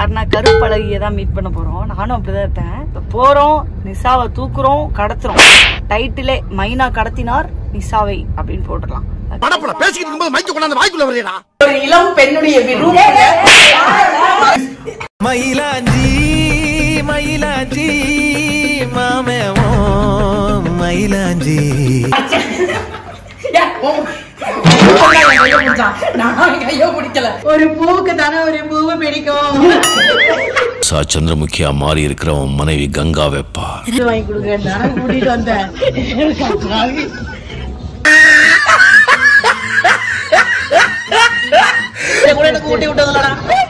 யாருன்னா கருப்பழகியை தான் மீட் பண்ண போறோம் நானும் அப்படிதான் இருப்பேன் இப்ப போறோம் நிசாவை தூக்குறோம் கடத்துறோம் டைட்டிலே மைனா கடத்தினார் நிசாவை அப்படின்னு போட்டுடலாம் படப்பட பேசிக்கிட்டு இருக்கும்போது மைக்க கொண்டாந்து வாய்க்குள்ள வரையடா ஒரு இளம் பெண்ணுடைய விருப்ப மயிலாஞ்சி மயிலாஞ்சி மாமேமோ மயிலாஞ்சி நான் கையோ பிடிக்கல ஒரு பூவுக்கு தானே ஒரு பூவு பிடிக்கும் சா சந்திரமுகியா மாறி இருக்கிற உன் மனைவி கங்கா வெப்பா இது வாங்கி கொடுங்க நான் கூட்டிட்டு வந்தேன் எனக்கு கூட எனக்கு ஊட்டி விட்டதுலடா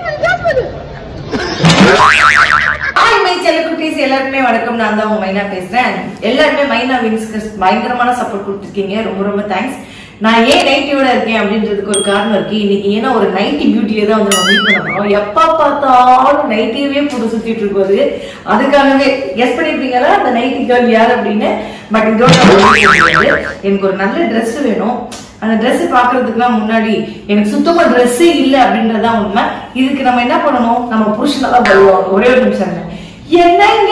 ஹாய் மை செல்லக்குட்டீஸ் எல்லாருக்குமே வணக்கம் நான் தான் உங்க மைனா பேசுறேன் எல்லாருமே மைனா வின்ஸ்க்கு பயங்கரமான சப்போர்ட் கொடுத்துருக்கீங்க ரொம்ப ரொம்ப தேங்க்ஸ் நான் ஏன் நைட்டியோட இருக்கேன் அப்படின்றதுக்கு ஒரு காரணம் இருக்கு இன்னைக்கு ஏன்னா ஒரு நைட்டி பியூட்டியை தான் வந்து நம்ம மீட் பண்ண போறோம் எப்ப பார்த்தாலும் நைட்டியவே போட்டு சுத்திட்டு இருப்பது அதுக்காகவே கெஸ் பண்ணிருப்பீங்களா அந்த நைட்டி கேர்ள் யார் அப்படின்னு பட் இதோட நான் சொல்ல முடியாது. எனக்கு ஒரு நல்ல Dress வேணும் அந்த Dress பாக்குறதுக்குலாம் முன்னாடி எனக்கு சுத்தமா ட்ரெஸ்ஸே இல்ல அப்படின்றதுதான் உண்மை இதுக்கு நம்ம என்ன பண்ணணும் நம்ம புருஷனை தான் வருவோம் ஒரே ஒரு நிமிஷம் இருங்க. என்னங்க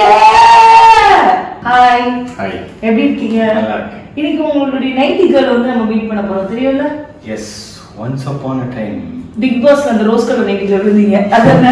ஹாய் ஹாய் எப்படி இருக்கீங்க நல்லா இருக்கேன். இன்னைக்கு உங்களுடைய நைட்டி கேர்ள் வந்து நம்ம மீட் பண்ண போறோம் தெரியும்ல yes once upon a time Bigg பாஸ்ல அந்த ரோஸ் கலர் நைட்டி கேர்ள் இருந்தீங்க அதானே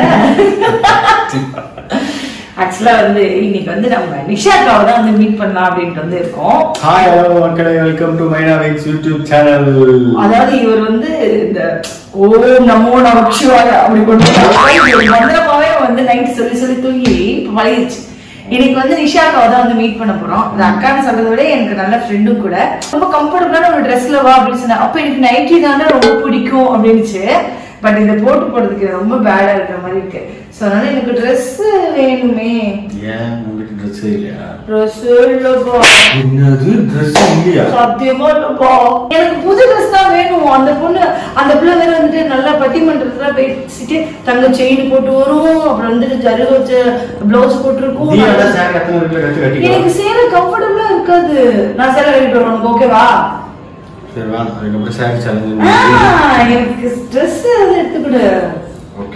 ஆக்சுவலா வந்து இன்னைக்கு வந்து நம்ம நிஷாக்காவை தான் வந்து மீட் பண்ணலாம் அப்படின்ட்டு வந்து இருக்கோம் ஹாய் ஹலோ மக்களே welcome to Myna Wings YouTube channel அதாவது இவர் வந்து இந்த ஓம் நமோ நமச்சிவாய அப்படி கொண்டு வந்தாரு. ஒரு மந்திரமாவே வந்து நைட் சொல்லி சொல்லி தூங்கி இப்ப பழகிடுச்சு இன்னைக்கு வந்து நிஷாக்காவை தான் வந்து மீட் பண்ண போறோம் இந்த அக்கான்னு சொல்றதை விட எனக்கு நல்ல ஃப்ரெண்டும் கூட ரொம்ப கம்ஃபர்டபுளான ஒரு ட்ரெஸ்ல வா அப்படின்னு சொன்னா அப்ப எனக்கு நைட்டி தானே ரொம்ப பிடிக்கும் அப்படின்னுச்சு பட் இதை போட்டு போடுறதுக்கு ரொம்ப பேடா இருக்கிற மாதிரி இருக்கு சோ அதனால எனக்கு Dress வேணுமே ஏன் உங்ககிட்ட ட்ரெஸ் இல்லையா Dress இல்லப்பா என்னது ட்ரெஸ் இல்லையா சத்தியமா இல்லப்பா எனக்கு புது ட்ரெஸ் தான் வேணும் அந்த பொண்ணு அந்த பிள்ளை வேற வந்துட்டு நல்லா பட்டிமன்றத்துல பேசிட்டு தங்க செயின் போட்டு வரும் அப்புறம் வந்துட்டு ஜரு வச்ச பிளவுஸ் போட்டிருக்கும் நீ அதான் சார் எத்தனை வீட்டுல கத்து கட்டிக்கோ எனக்கு சேர கம்ஃபர்டபுளா இருக்காது நான் சேலை கட்டிட்டு வரேன் உனக்கு ஓகேவா சரி வேணாம் அதுக்கப்புறம் சாரி ஆ, சேலஞ்சு எனக்கு ட்ரெஸ் எடுத்துக்கிடு ஓகே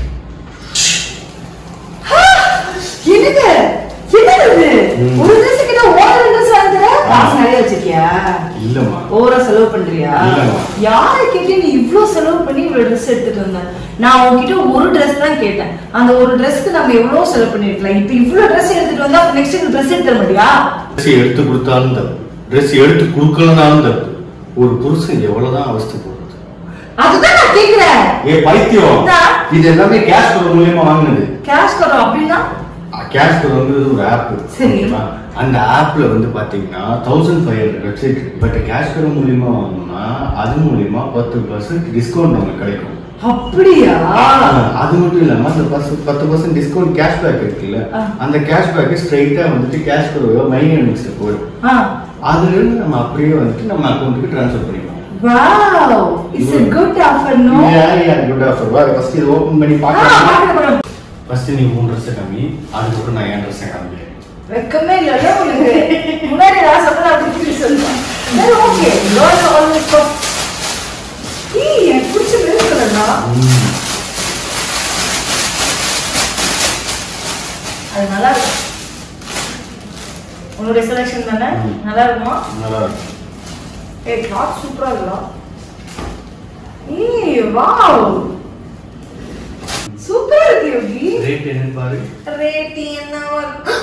என்னது என்னது இது ம். ஒரு ட்ரெஸ் கிட்ட ஓவர் ட்ரெஸ் வாங்குற காசு நிறைய வச்சிருக்கியா இல்லம்மா ஓவரா செலவு பண்றியா இல்லம்மா. யாரை கேட்டு நீ இவ்ளோ செலவு பண்ணி இவ்வளவு ட்ரெஸ் எடுத்துட்டு வந்த நான் உன்கிட்ட ஒரு Dress தான் கேட்டேன் அந்த ஒரு ட்ரெஸ்க்கு நம்ம எவ்வளவு செலவு பண்ணிருக்கலாம் இப்ப இவ்ளோ Dress எடுத்துட்டு வந்தா நெக்ஸ்ட் ட்ரெஸ் எடுத்து தர மாட்டியா ட்ரெஸ் எடுத்து கொடுத்தாலும் தப்பு ட்ரெஸ் எடுத்து கொடுக்கலனாலும் தப்பு ஒரு புருஷன் எவ்வளவுதான் அவஸ்தை போடுறது அதுதான் நான் கேக்குறேன் ஏ பைத்தியம் நான்? இது எல்லாமே கேஷ் மூலியமா வாங்கினது கேஷ் தரோம் அப்படின்னா கேஷ் வந்து ஒரு ஆப் சரி. அந்த ஆப்ல வந்து பாத்தீங்கன்னா தௌசண்ட் ஃபைவ் ஹண்ட்ரட் வெப்சைட் இருக்கு பட் கேஷ் மூலியமா வாங்கணும்னா அது மூலியமா பத்து பர்சன்ட் டிஸ்கவுண்ட் உங்களுக்கு கிடைக்கும் அப்படியா அது மட்டும் இல்லாம அந்த பத்து பத்து பர்சன்ட் டிஸ்கவுண்ட் கேஷ்பேக் இருக்குல்ல ஆ. அந்த கேஷ்பேக் ஸ்ட்ரைட்டா வந்துட்டு கேஷ் மை எர்னிங்ஸ்ல போயிடும் ஆ அதுல இருந்து நம்ம அப்படியே வந்துட்டு நம்ம அக்கௌண்ட்டுக்கு ட்ரான்ஸ்ஃபர் பண்ணிக்கலாம் wow it's a good offer no good offer வா ஃபர்ஸ்ட் இது ஓபன் பண்ணி ஆ பார்க்கலாம் பாக்கணும் பாக்கணும் ஃபர்ஸ்ட் நீ மூணு ட்ரெஸ் காமி அதுக்கப்புறம் நான் என் ட்ரெஸ் காமி வெக்கமே இல்லைல்ல உனக்கு முன்னாடி நான் சொன்னா அப்படி திருப்பி சொல்லுவேன் சரி ஓகே யோர் ஆல்வேஸ் ஏய் எனக்கு பிடிச்ச இருக்குல்லண்ணா அது நல்லா இருக்கும் உங்களுடைய செலெக்ஷன் தானே ம். நல்லா இருக்குமா நல்லா இருக்கும் ஏய் கிளாத் சூப்பரா இருக்கலாம் ஏய் வாவ் சூப்பரா இருக்கு யோகி ரேட் என்னன்னு பாரு ரேட் என்னவா இருக்கு?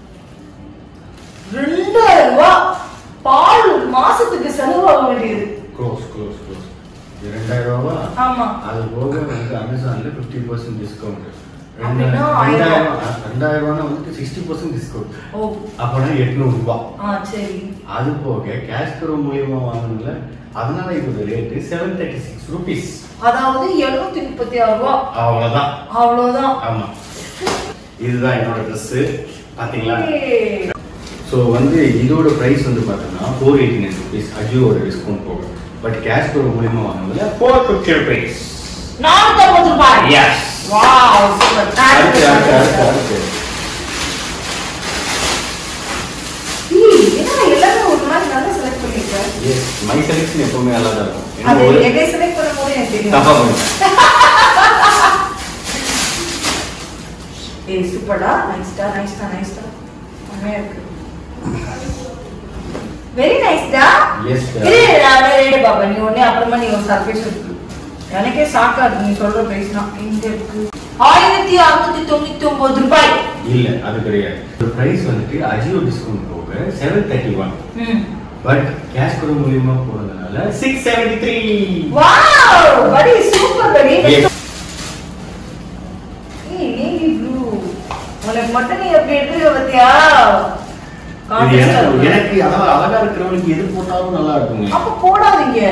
ரெண்டாயிரம் ரூபாய் பால் மாசத்துக்கு செலவாக வேண்டியது க்ளோஸ் க்ளோஸ் க்ளோஸ் ரெண்டாயிரம் ரூபா ஆமா அது போக வந்து அமேசான்ல ஃபிஃப்டி பர்சன்ட் டிஸ்கவுண்ட் அப்படின்னா ரெண்டாயிரம் ரெண்டாயிரம் ரூபா வந்துட்டு சிக்ஸ்டி பர்சன்ட் டிஸ்கவுண்ட் ஓ அப்போனா எட்நூறு ரூபாய் ஆ சரி அது போக கேஷ் ப்ரோ மூலியமா வாங்கணும்ல அதனால இதோட rate seven thirty six rupees அதாவது எழுநூத்தி முப்பத்தி ஆறு ரூபா அவ்வளவுதான் அவ்வளவுதான் ஆமா இதுதான் என்னோட ட்ரெஸ் பாத்தீங்களா ஏய், ஸோ வந்து இதோட ப்ரைஸ் வந்து பார்த்தீங்கன்னா ஃபோர் எயிட்டி நைன் ருபீஸ் அஜியோட டிஸ்கவுண்ட் போகும் பட் கேஷ் ப்ரோ மூலியமா வாங்குனதுல ஃபோர் ஃபிஃப்டி ருபீஸ் நானூத்தி ஐம்பது ரூபாய் எஸ் வாவ் சூப்பர் அடுத்து அடுத்து அடுத்து அடுத்து ஏய், என்னடா எல்லாமே ஒரு மாதிரி நல்லா செலக்ட் பண்ணிருக்க எஸ் மை செலெக்ஷன் எப்பவுமே நல்லா தான் இருக்கும் அது என்ன ஒரு என்னை செலக்ட் பண்ணும்போது எனக்கு தெரியும் தப்பா பண்ணுங்க ஏய் சூப்பர்டா நைஸ்டா நைஸ்டா நைஸ்டா செம்மையா இருக்கு வெரி நைஸ்டா Yes, sir. இது நான் ரேட் பாப்பா நீ ஒண்ணே அப்புறமா நீ ஒரு சர்ப்ரைஸ் இருக்கு எனக்கே ஷாக்கா இருக்கு நீ சொல்ற பிரைஸ் தான் எங்க இருக்கு ஆயிரத்தி அறுநூத்தி தொண்ணூத்தி ஒன்பது ரூபாய் இல்ல அது கிடையாது ஒரு பிரைஸ் வந்துட்டு அஜியோ டிஸ்கவுண்ட் போக செவன் தேர்ட்டி ஒன் ம் பட் கேஷ் கூட மூலியமா போறதுனால சிக்ஸ் செவன்டி த்ரீ வாவ் படி சூப்பர் படி Yes. ஏய் நேவி ப்ளூ உனக்கு மட்டும் நீ எப்படி எடுத்துக்க பத்தியா இது எனக்கு எனக்கு அதாவது அழகா இருக்கிறவனுக்கு எது போட்டாலும் நல்லா இருக்குங்க அப்ப போடாதீங்க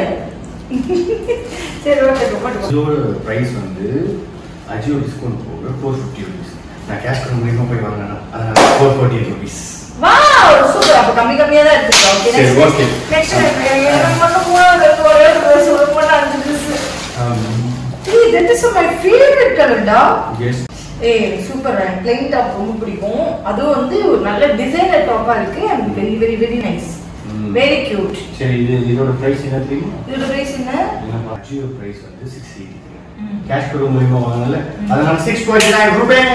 சரி ஓகே போட்டு இதோட பிரைஸ் வந்து அஜியோ டிஸ்கவுண்ட் போக ஃபோர் ஃபிஃப்டி ருபீஸ் நான் கேஷ் கூட மூலியமா போய் வாங்கினேன் அதனால four forty rupees wow super அப்ப கம்மி கம்மியா தான் எடுத்துக்கலாம் ஓகே சரி, okay. நெக்ஸ்ட் எனக்கு மட்டும் மூணாவது இருக்கு ஒரே ஒரு dress, ஒரு மட்டும் அஞ்சு ட்ரெஸ் ஏய் தட் இஸ் மை ஃபேவரட் கலர்டா எஸ் ஏய் சூப்பர் பிளைன் டாப் ரொம்ப பிடிக்கும் அதுவும் வந்து ஒரு நல்ல டிசைனர் டாப்பா இருக்கு and very very very nice ம். வெரி கியூட் சரி இது இதோட பிரைஸ் என்ன தெரியுமா இதோட பிரைஸ் என்ன நம்ம அஜியோ பிரைஸ் வந்து சிக்ஸ் எயிட்டி ம். கேஷ் கூட மூலியமா வாங்கல அதனால சிக்ஸ் டுவெண்ட்டி நைன்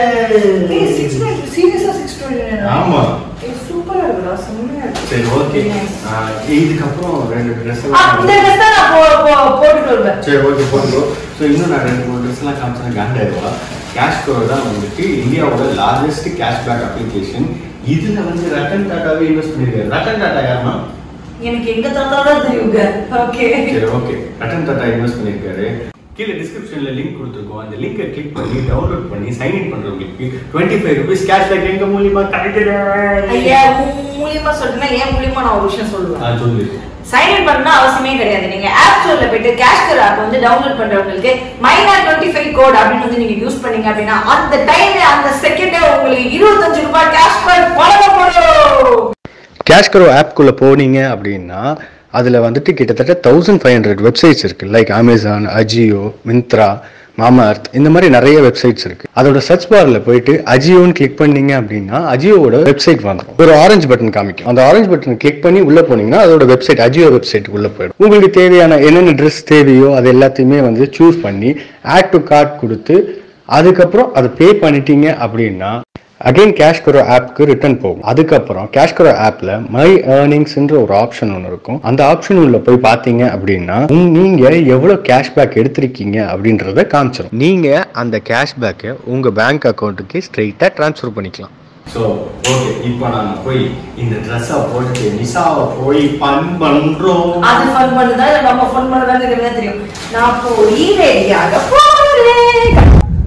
ஏய் சிக்ஸ் ரூபாய் சீரியஸா சிக்ஸ் டுவெண்ட்டி ஆமா ஏய் சூப்பரா இருக்குடா செம்மையா இருக்கு சரி ஓகே Very nice. இதுக்கப்புறம் ரெண்டு ட்ரெஸ் ஆ, இந்த ட்ரெஸ் தான் நான் போ- போ- போட்டுட்டு வருவேன் சரி ஓகே போட்டுக்கோ ஸோ இன்னும் நான் ரெண்டு மூணு ட்ரெஸ் எல்லாம் காமிச்சேன் காண்டாயிடுவா கேஷ் கவர் தான் வந்துட்டு இந்தியாவோட லார்ஜஸ்ட் கேஷ்பேக் அப்ளிகேஷன் இதுல வந்து ரத்தன் டாட்டாவே இன்வெஸ்ட் பண்ணிருக்காரு ரத்தன் டாட்டா யாருன்னா எனக்கு எங்க தாத்தா தான் தெரியுங்க ஓகே சரி ஓகே ரத்தன் டாட்டா இன்வெஸ்ட் பண்ணிருக்காரு கீழே டிஸ்கிரிப்ஷன்ல லிங்க் கொடுத்துருக்கோம் அந்த லிங்கை கிளிக் பண்ணி டவுன்லோட் பண்ணி சைன் இன் பண்றவங்களுக்கு டுவெண்ட்டி ஃபைவ் ருபீஸ் கேஷ்பேக் எங்க மூலியமா கிடைக்குது ஐயா உன் மூலியமா சொல்றேன்னா என் மூலியமா நான் ஒரு விஷயம் சொல்லுவேன் ஆ, சொல்லு சைன் இன் பண்ணா அவசியமே கிடையாது நீங்க ஆப் ஸ்டோர்ல போயிட்டு கேஷ்கர் ஆப் வந்து டவுன்லோட் பண்றவங்களுக்கு மைனா டுவெண்ட்டி ஃபைவ் கோட் அப்படின்னு வந்து நீங்க யூஸ் பண்ணீங்க அப்படின்னா அந்த டைம்ல அந்த செகண்டே உங்களுக்கு இருபத்தஞ்சு ரூபாய் கேஷ்பேக் வழங்கப்படும் கேஷ்கரோ ஆப்குள்ளே போனீங்க அப்படின்னா அதில் வந்துட்டு கிட்டத்தட்ட தௌசண்ட் ஃபைவ் ஹண்ட்ரட் வெப்சைட்ஸ் இருக்குது like Amazon Ajio Myntra Mamaearth இந்த மாதிரி நிறைய வெப்சைட்ஸ் இருக்கு அதோட சர்ச் பார்ல போயிட்டு அஜியோன்னு கிளிக் பண்ணீங்க அப்படின்னா அஜியோட வெப்சைட் வந்துடும் ஒரு ஆரஞ்சு பட்டன் காமிக்கும் அந்த ஆரஞ்சு பட்டன் கிளிக் பண்ணி உள்ள போனீங்கன்னா அதோட வெப்சைட் அஜியோ வெப்சைட் உள்ள போயிடும் உங்களுக்கு தேவையான என்னென்ன ட்ரெஸ் தேவையோ அது எல்லாத்தையுமே வந்து சூஸ் பண்ணி ஆட் டு கார்ட் கொடுத்து அதுக்கப்புறம் அதை பே பண்ணிட்டீங்க அப்படின்னா அகைன் கேஷ்கரோ ஆப்க்கு ரிட்டர்ன் போகும் அதுக்கப்புறம் கேஷ்கரோ ஆப்ல மை ஏர்னிங்ஸ்ன்ற ஒரு ஆப்ஷன் ஒன்று இருக்கும் அந்த ஆப்ஷன் உள்ள போய் பார்த்தீங்க அப்படின்னா உங்க- நீங்க எவ்வளவு கேஷ்பேக் எடுத்திருக்கீங்க அப்படின்றத காமிச்சிடும் நீங்க அந்த கேஷ்பேக்கை உங்க பேங்க் அக்கௌண்ட்டுக்கு ஸ்ட்ரெயிட்டா ட்ரான்ஸ்ஃபர் பண்ணிக்கலாம் ஸோ ஓகே இப்போ நாங்கள் போய் இந்த ட்ரெஸ்ஸை போட்டு நிஷாவை போய் பன் பண்ணுறோம் அது ஃபன் பண்ணுதா இல்ல நம்ம ஃபன் பண்ணுதான்னு எனக்கு தான் தெரியும் நான் போய் ரெடியாக போறேன்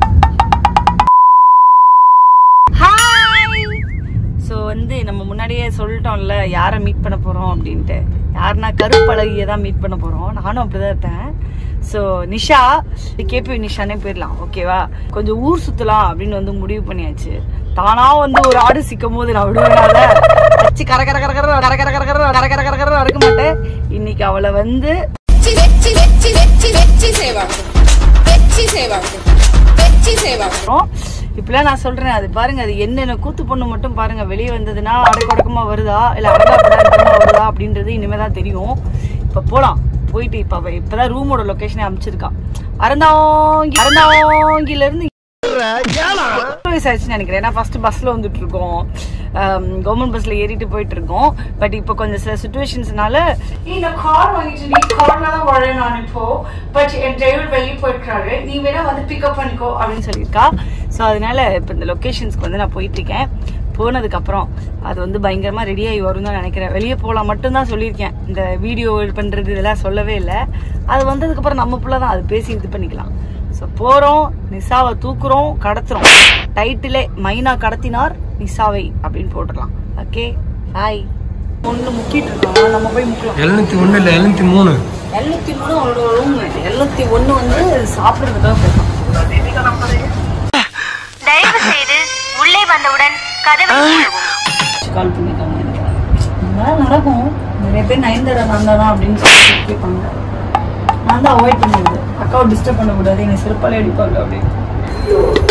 ஹாய் ஸோ வந்து நம்ம முன்னாடியே சொல்லிட்டோம்ல யாரை மீட் பண்ண போறோம் அப்படின்ட்டு யாருன்னா கருப்பழகிய தான் மீட் பண்ண போறோம் நானும் அப்படிதான் இருந்தேன் ஸோ நிஷா கேபி நிஷானே போயிடலாம் ஓகேவா கொஞ்சம் ஊர் சுத்தலாம் அப்படின்னு வந்து முடிவு பண்ணியாச்சு தானா வந்து ஒரு ஆடு சிக்கும் போது நான் விடுவேனால வச்சு கர கர கர கர கர கர கர கர கர கர கர கர அறுக்க மாட்டேன் இன்னைக்கு அவளை வந்து வெச்சி வெச்சி வெச்சி வெச்சி வெச்சி சேவாகும் வெச்சி சேவாகும் வெச்சி சேவாகும் அப்புறம் இப்பெல்லாம் நான் சொல்றேன் அது பாருங்க அது என்னென்ன கூத்து பொண்ணு மட்டும் பாருங்க வெளியே வந்ததுன்னா அடக்கொடக்கமா வருதா இல்ல அடக்காப்படமா வருதா அப்படின்றது இனிமே தான் தெரியும் இப்ப போலாம் போயிட்டு இப்ப அவ இப்பதான் ரூமோட லொகேஷனே அமைச்சிருக்கா அறந்தாங்கி அறந்தாங்கில இருந்து வயசு ஆச்சுன்னு நினைக்கிறேன் ஏன்னா ஃபர்ஸ்ட் பஸ்ல வந்துட்டு இருக்கோம் கவர்மெண்ட் பஸ்ல ஏறிட்டு போயிட்டு இருக்கோம் பட் இப்போ கொஞ்சம் சில சுச்சுவேஷன்ஸ்னால நான் கார் வாங்கிட்டு நீ கார்ல தான் வரேன் நான் இப்போ பட் என் டிரைவர் வெளியே போயிருக்காரு நீ வேணா வந்து பிக்கப் பண்ணிக்கோ அப்படின்னு சொல்லியிருக்கா ஸோ அதனால இப்போ இந்த லொக்கேஷன்ஸ்க்கு வந்து நான் போயிட்டு இருக்கேன் போனதுக்கு அப்புறம் அது வந்து பயங்கரமா ரெடி ஆகி வரும் தான் நினைக்கிறேன் வெளியே போகலாம் மட்டும்தான் சொல்லியிருக்கேன் இந்த வீடியோ பண்றது இதெல்லாம் சொல்லவே இல்லை அது வந்ததுக்கு அப்புறம் நம்ம புள்ள தான் அது பேசி இது பண்ணிக்கலாம் ஸோ போறோம் நிசாவை தூக்குறோம் கடத்துறோம் டைட்டிலே மைனா கடத்தினார் நிசாவை அப்படின்னு போட்டுடலாம் ஓகே ஹாய் ஒன்று முக்கிட்டு இருக்கோம் நம்ம போய் முக்கலாம் எழுநூத்தி ஒண்ணு இல்ல எழுநூத்தி மூணு எழுநூத்தி மூணு அவரோட ரூம் எழுநூத்தி ஒன்று வந்து சாப்பிட்றதுக்காக போயிருக்கோம் தயவு செய்து உள்ளே வந்தவுடன் கதவை மூடவும் கால் பண்ணிருக்காங்க இதெல்லாம் நடக்கும் நிறைய பேர் நயன்தாரா நான் தானா அப்படின்னு சொல்லி கேட்பாங்க நான் தான் அவாய்ட் பண்ணிடுது அக்காவை டிஸ்டர்ப் பண்ணக்கூடாது என்னை சிறப்பாலே அடிப்பாங்க அப்படின்னு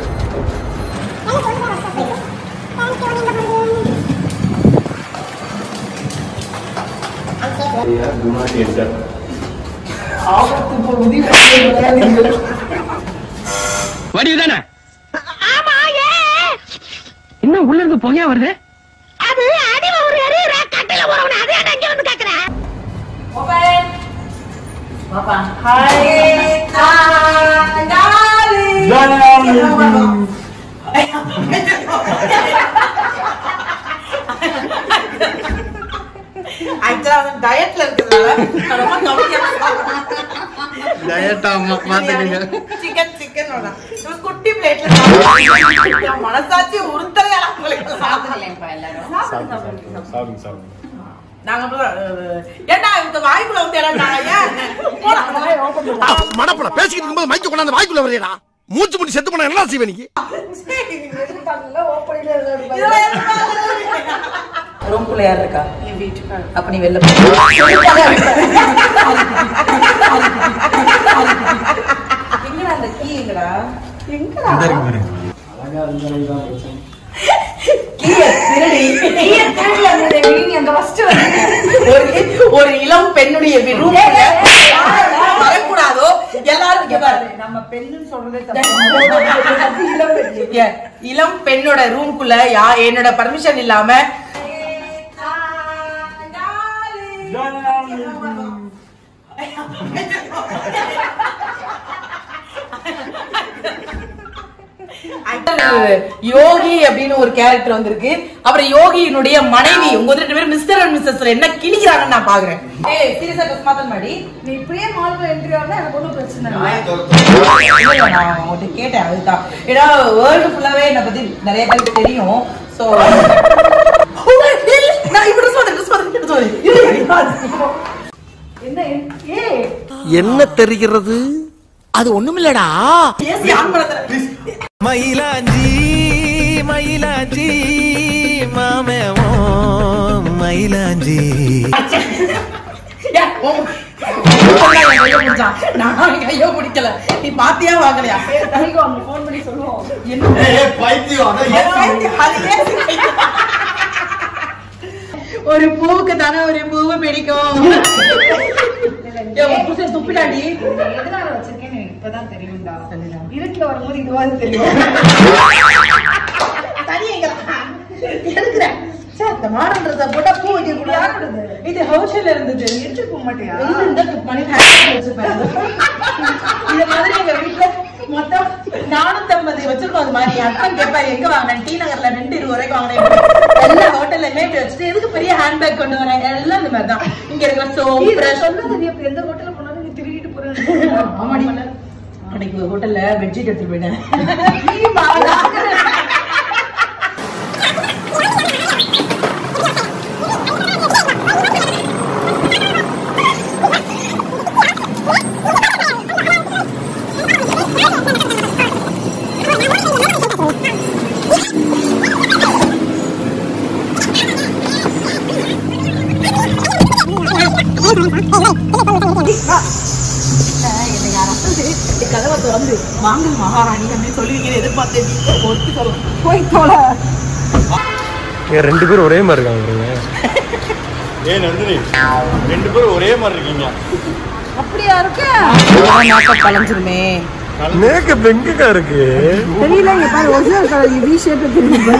ஆபத்து பகுதி வடிவு தானே என்ன உள்ள இருந்து புகையா வருது அது அடி ஒரு எறியற கட்டில போறவன அதே அங்க வந்து கேக்குறேன் பாப்பா ஹாய் ஆக்சுவலா அவன் டயட்ல இருக்கிறதுனால நான் ரொம்ப கம்மியா சிக்கன் சிக்கன் இவன் குட்டி பிளேட்ல மனசாட்சி உறுத்தலையா உங்களுக்கு நாங்க போய், அஹ், ஏன்டா இந்த வாய்க்குள்ள வந்து இறந்தாங்க ஏன் போடா. மடப்பட பேசிக்கிட்டு இருக்கும்போது மைக்க கொண்டாந்து வாய்க்குள்ள வரையடா மூச்சு முடி செத்து போன என்ன செய்வே நீ இதெல்லாம் எதுக்கு? ரூம்குள்ள யார் இருக்கா என் வீட்டுக்கார அப்ப நீ வெளில போ. எங்கடா அந்த கீ எங்கடா கீயை திருடி ஒரு ஒரு இளம் பெண்ணுடைய ரூம் வரக்கூடாதோ எல்லாரும் இங்க பாரு நம்ம பெண்ணுன்னு சொல்றதே ஏ, இளம் பெண்ணோட ரூம்குள்ள யா என்னோட பர்மிஷன் இல்லாம யோகி அப்படின்னு ஒரு கேரக்டர் வந்திருக்கு அப்புறம் யோகியினுடைய மனைவி உங்க ரெண்டு பேரும் மிஸ்டர் அண்ட் மிஸ்ஸஸ் என்ன கிளிக்கிறாங்கன்னு நான் பாக்குறேன் ஏய் சீரியஸா ட்ரெஸ் மாத்தல் மாடி நீ இப்படியே மால்ல என்ட்ரி ஆனா எனக்கு ஒன்றும் பிரச்சனை இல்லை இல்ல, நான் உங்கள்கிட்ட கேட்டேன் அதுதான் ஏன்னா வேர்ல்டு ஃபுல்லாவே என்னை பத்தி நிறைய பேருக்கு தெரியும் சோ நான் இப்படி சொல்றேன் dress மாத்தல் இப்படி சொல்றேன். இல்ல, இல்ல. என்ன ஏ என்ன தெரிகிறது அது ஒண்ணுமில்லடா AC on பண்ண தரேன். மயிலாஞ்சி மயிலாஞ்சி மாமே ஓ மயிலாஞ்சி ஏன், உன் உன் என் கையை பிடிச்சான். நான் அவன் கையை பிடிக்கல நீ பாத்தியா வாங்கலையா தனிக்கு அவங்க ஃபோன் பண்ணி சொல்லுவோம் என்ன அது AC கையில. ஒரு பூவுக்கு தானே ஒரு பூவை பிடிக்கும் ஏய், உன் புருஷன் துப்பிடாடி எதனால வச்சிருக்கேன்னு எனக்கு இப்பதான் தெரியும்டா இருட்டுல வரும்போது இதுவாது தெரியும் தனி எங்க எதுக்குற சே, இந்த மாடல் ட்ரெஸ் போட்டா பூ வைக்க கூடாது இது ஹவுஸ்ல இருந்தது எடுத்துட்டு போக மாட்டியா இது இந்த மணி ஹேண்ட் வச்சிருப்பேன் இந்த மாதிரி எங்க வீட்டுல மொத்தம் நானூத்தம்பது வச்சிருக்கோம் அது மாதிரி என் ஹஸ்பண்ட் கேட்பாரு எங்க வாங்கினேன் டி நகர்ல ரெண்டு இருபது ரூபாய்க்கு வாங்கினேன் எல்லா ஹோட்டல்லையுமே இப்படி வச்சுட்டு எதுக்கு பெரிய ஹேண்ட்பேக் கொண்டு வரேன் எல்லாம் இந்த மாதிரி தான் இங்க இருக்கிற சோப் பிரஷ் சொன்னது நீ அப்ப எந்த ஹோட்டல்ல போனாலும் நீ திருடிட்டு போற ஆமாடி அன்னைக்கு ஒரு ஹோட்டல்ல பெட்ஷீட் எடுத்துட்டு போயிட்டேன் கதவை திறந்து வாங்க மகாராணி அப்படின்னு சொல்லுவீங்க எதிர்பார்த்தேன் ஒத்து சொல்ல போய் போல ரெண்டு பேரும் ஒரே மாதிரி இருக்காங்க ஏன் நந்தினி ரெண்டு பேரும் ஒரே மாதிரி இருக்கீங்க அப்படியா இருக்க பழஞ்சிருமே மேக்கப் எங்கக்கா இருக்கு தெரியல இங்க பாரு ஒரிஜினல் கலர் வி ஷேப்ல தெரியுது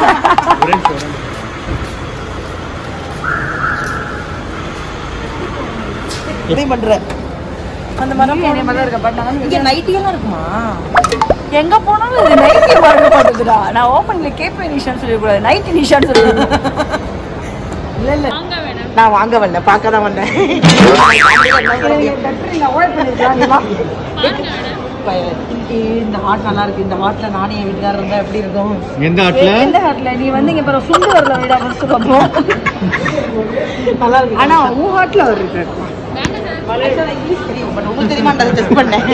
இதே பண்ற அந்த மரம் என்ன மாதிரி இருக்க பட் நான் இங்க நைட்டி எல்லாம் இருக்குமா எங்க போனாலும் இது நைட்டி வாங்க மாட்டேதுடா நான் ஓப்பன்ல கேப்பே நிஷான்னு சொல்லக்கூடாது நைட்டி நிஷான்னு சொல்லணும் இல்ல இல்ல நான் வாங்க வரல பார்க்க தான் வந்தேன் இந்த ஹாட் நல்லா இருக்கு இந்த ஹாட்ல நானே என் வீட்டுக்காரர் இருந்தா எப்படி இருக்கும் எந்த ஆட்ல எந்த ஹாட்ல நீ வந்து இங்க பாரு சுண்டு வரல விட முடிச்சுக்கோ நல்லா இருக்கு ஆனா உன் ஹாட்ல ஒரு இருக்கு Actually, இங்கிலீஷ் தெரியும் பட் உங்களுக்கு தெரியுமான்றதை டெஸ்ட் பண்ணேன்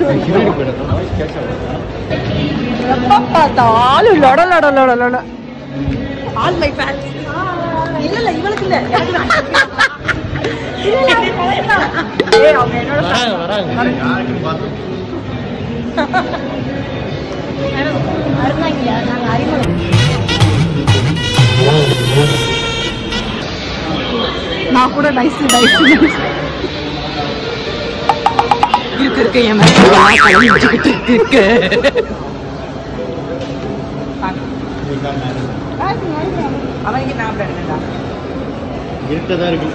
எப்ப பார்த்தாலும் லொட லொட லொட லொட ஆல் மை ஃபேன்ஸ் இல்ல இல்ல இவளுக்கு இல்ல எனக்கு தான். ஏய் அவங்க என்னோட நான் கூட நைஸ் நைஸ் இருக்கு இருக்கு என் மேல கலந்துக்கிட்டு இருக்கு அவனுக்கு நான் பிரெக்னெண்டா இருட்டதா இருக்கு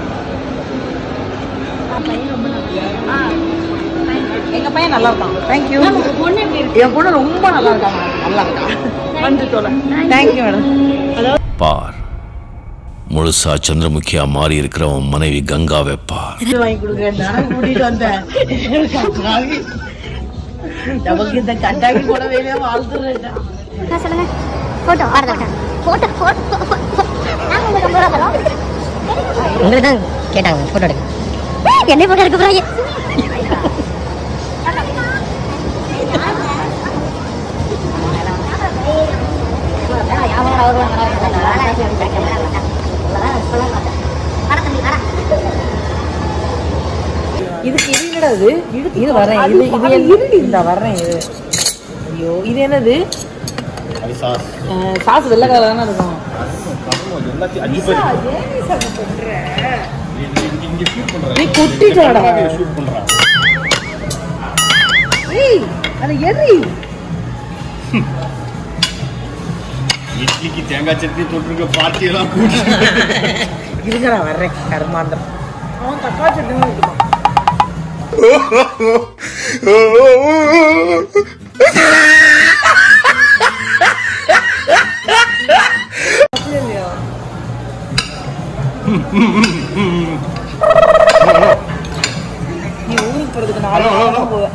எங்க பையன் நல்லா இருக்கான் தேங்க்யூ என் பொண்ணு ரொம்ப நல்லா இருக்காங்க நல்லா இருக்கா வந்து சொல்ல தேங்க்யூ மேடம் பார் முழுசா சந்திரமுகியா மாறி இருக்கிற உன் மனைவி கங்காவை பார் வாங்கி கொடுங்க நான் கூட்டிட்டு வந்தேன் நமக்கு இந்த கண்டாக்கி கூட வேலையா வாழ்த்துறேன் சொல்லுங்க போட்டோ வரதான் போட்டோ போட்டோ நாங்க உங்களுக்கு ஐம்பது ரூபா தரோம் உங்களுக்கு தான் கேட்டாங்க போட்டோ எடுக்க என்ன போட்டோ எடுக்க போறாங்க இதுக்கு இது என்னடா இது இது வரேன் இது இது என்ன இந்த வர்றேன் இது ஐயோ இது என்னது அது சாஸ் அஹ், சாஸ் வெள்ளை கலர் தானே இருக்கும் இங்க ஷூட் பண்றேன் நீ கொட்டிட்டோடா ஷூட் பண்றான் ஏய் அது எரி இட்லிக்கு தேங்காய் சட்னி தொட்டிருக்க பார்ட்டி எல்லாம் கூட்டி இருங்கடா வர்றேன் கர்மாந்தம் அவன் தக்காளி சட்னி விட்டுப்பான் நீ ஊருக்கு போறதுக்கு நாலு வாரம் போவேன்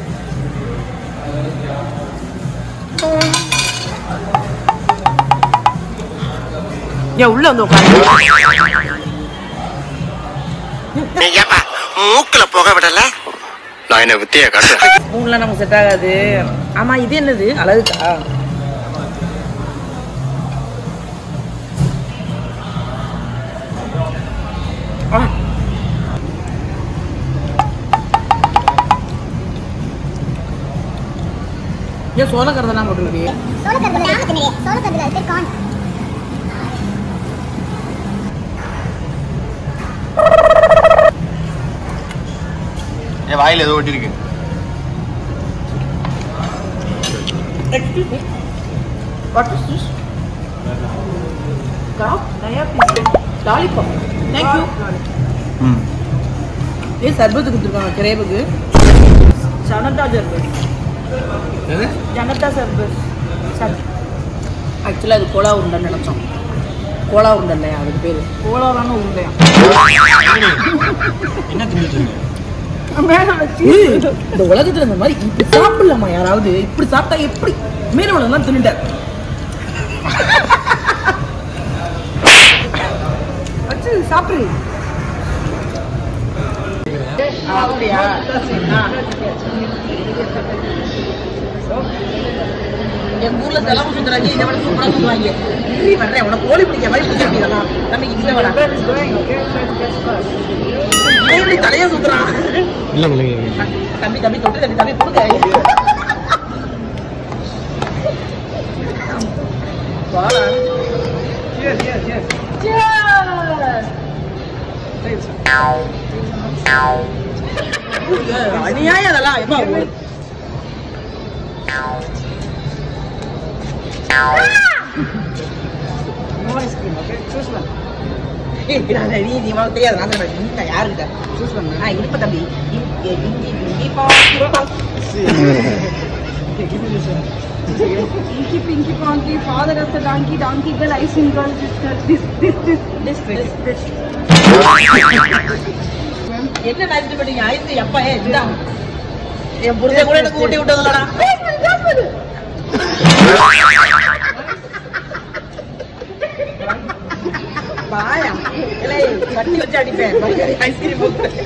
ஏன் உள்ள வந்து உட்காந்து ஏப்பா மூக்குல போக விடல நான் என்ன வித்தியா காட்டுறேன் ஸ்பூன்லாம் நமக்கு செட் ஆகாது ஆமா இது என்னது அழகுக்கா ஆ. ஏன் சோளக்கரதெல்லாம் போட்டுருக்கீங்க சோளக்கருது சோளக்கருது அது பேர் கான் என் வாயில ஏதோ ஒட்டிருக்கு Excuse me. What is this? Cow? Naya piece. Lollipop. Thank you. ஏ சர்பத்து கொடுத்துருக்காங்க கிரேவுக்கு ஜனதா சர்பத் ஜனதா சர்பத் சர் ஆக்சுவலாக அது கோலா உருண்டைன்னு நினச்சோம் கோலா உருண்டை இல்லையா அதுக்கு பேர் கோலாவான உருண்டையா என்ன தின்னு இந்த உலகத்துல இந்த மாதிரி இப்படி சாப்பிடலாமா யாராவது இப்படி சாப்பிட்டா எப்படி மீன் உலகம் தின்னுட்டார் வச்சு சாப்பிடு அப்படியா எங்க ஊர்ல செலவு சுத்துறாங்க இதை விட சூப்பரா சுத்துவாங்க நீ வர்றேன் உனக்கு கோழி பிடிக்க மாதிரி பிடிச்சிருக்கு இதெல்லாம் நம்ம இங்கே வேணாம் இப்படி தலையா சுத்துறான் இல்ல இல்ல தம்பி தம்பி தொட்டு தம்பி தம்பி கொடுங்க வாடா. Cheers. ஐயோ, அநியாயம் அதெல்லாம் எப்பா ஒரு- No ice cream, okay? Choose one. ஏய், நான் நீ நீ உனக்கு தெரியாது நான் சொல்றேன். நீ நான் யாருக்கிட்ட சூஸ் பண்ண ஆ இருப்ப தம்பி இ- இ- இஞ்சி இஞ்சி பா Inky Pinky Ponky, father of the donkey, donkey girl, icing girl, this, girl, this, this, this. this this this என்ன நினைச்சு பண்ணீங்க ஐஸ் எப்பா ஏ இந்தா என் புருஷன் கூட எனக்கு ஊட்டி விட்டதுலடா பாயா இல்லை கட்டி வச்சு அடிப்பேன் ice cream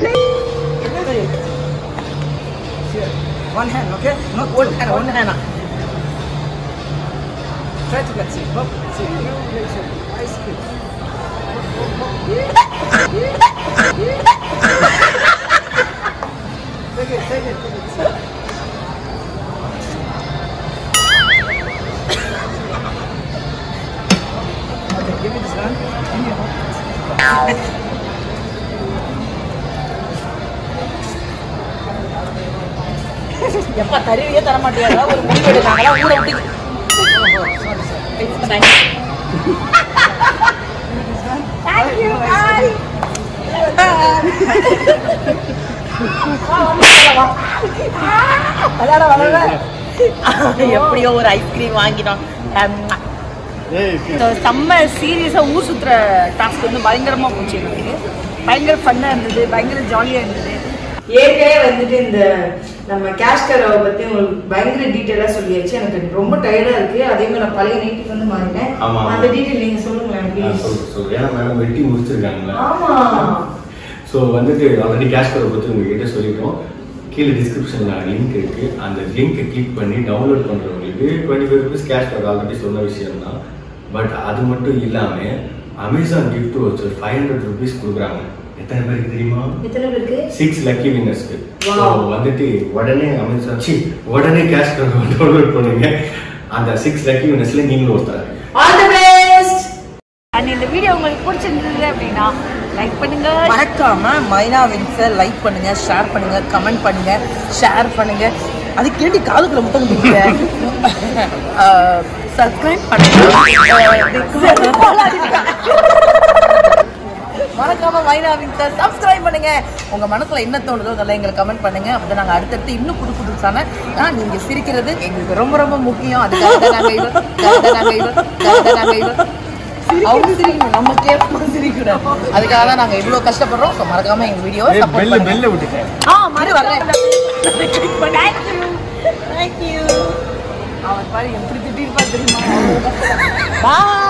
one hand okay no one hand one hand Try to get sick. Look, see, ice cream. Take it, take it, take it. Okay, give me this one. Give me one. எப்பா தருவியே தர மாட்டியாடா ஒரு முடிவு எடுத்தாங்களா ஊரை விட்டு எப்படியோ ஒரு ice cream வாங்கினோம் செம்ம சீரியஸாக ஊர் சுற்றுற டாஸ்க் வந்து பயங்கரமாக போச்சு எனக்கு பயங்கர ஃபன்னாக இருந்தது பயங்கர ஜாலியாக இருந்தது ஏற்கனவே வந்துட்டு இந்த நம்ம கேஷ் கரவை பத்தி உங்களுக்கு பயங்கர டீட்டெயிலா சொல்லியாச்சு எனக்கு ரொம்ப டயர்டா இருக்கு அதே மாதிரி நான் பழைய நைட்டுக்கு வந்து மாறிட்டேன் ஆமா. அந்த டீட்டெயில் நீங்க சொல்லுங்களேன் ப்ளீஸ் ஏன்னா மேடம் வெட்டி முடிச்சிருக்காங்களா ஆமா ஸோ வந்துட்டு ஆல்ரெடி கேஷ் கார்டை பற்றி உங்ககிட்ட சொல்லிட்டோம் கீழே டிஸ்கிரிப்ஷனில் லிங்க் இருக்கு அந்த லிங்க்கை கிளிக் பண்ணி டவுன்லோட் பண்ணுறவங்களுக்கு twenty five rupees cash card already சொன்ன விஷயம் தான் பட் அது மட்டும் இல்லாமல் அமேசான் கிஃப்ட் வச்சு ஃபைவ் ஹண்ட்ரட் ருபீஸ் கொடுக்குறாங்க எத்தனை பேருக்கு தெரியுமா எத்தனை பேருக்கு சிக்ஸ் லக்கி வின்னர்ஸ்க்கு ஸோ Wow. வந்துட்டு உடனே அமேசான் சி உடனே கேஷ் கார்டு டவுன்லோட் பண்ணுங்க அந்த சிக்ஸ் லக்கி வின்னர்ஸ்ல நீங்களும் ஒருத்தர் ஆல் தி பெஸ்ட் அண்ட் இந்த வீடியோ உங்களுக்கு பிடிச்சிருந்தது அப்படின்னா லைக் பண்ணுங்க மறக்காம மைனா வின்ஸை லைக் பண்ணுங்க ஷேர் பண்ணுங்க கமெண்ட் பண்ணுங்க ஷேர் பண்ணுங்க அது கேட்டு காதுக்குள்ள முத்தம் கொடுங்க சப்ஸ்கிரைப் பண்ணுங்க மறக்காம மைனா வின்ஸை சப்ஸ்கிரைப் பண்ணுங்க உங்க மனசுல என்ன தோணுதோ அதெல்லாம் எங்களுக்கு கமெண்ட் பண்ணுங்க அப்பதான் நாங்க அடுத்தடுத்து இன்னும் புது புதுசான ஆ, நீங்க சிரிக்கிறது எங்களுக்கு ரொம்ப ரொம்ப முக்கியம் அதுக்காக தான் நாங்க இவர் அதுக்காக தான் நாங்க இவர் அதுக்காக தான் நாங்க இவர் அவங்க சிரிக்கணும் நம்ம கேட்கணும் சிரிக்கக்கூடாது அதுக்காக தான் நாங்க இவ்வளவு கஷ்டப்படுறோம் ஸோ மறக்காம எங்க வீடியோ சப்போர்ட் பண்ணுங்க பெல்ல விட்டுட்டேன் ஆ மறு வரேன் தேங்க்யூ அவன் பாரு எப்படி திட்டிருப்பா தெரியுமா பாய்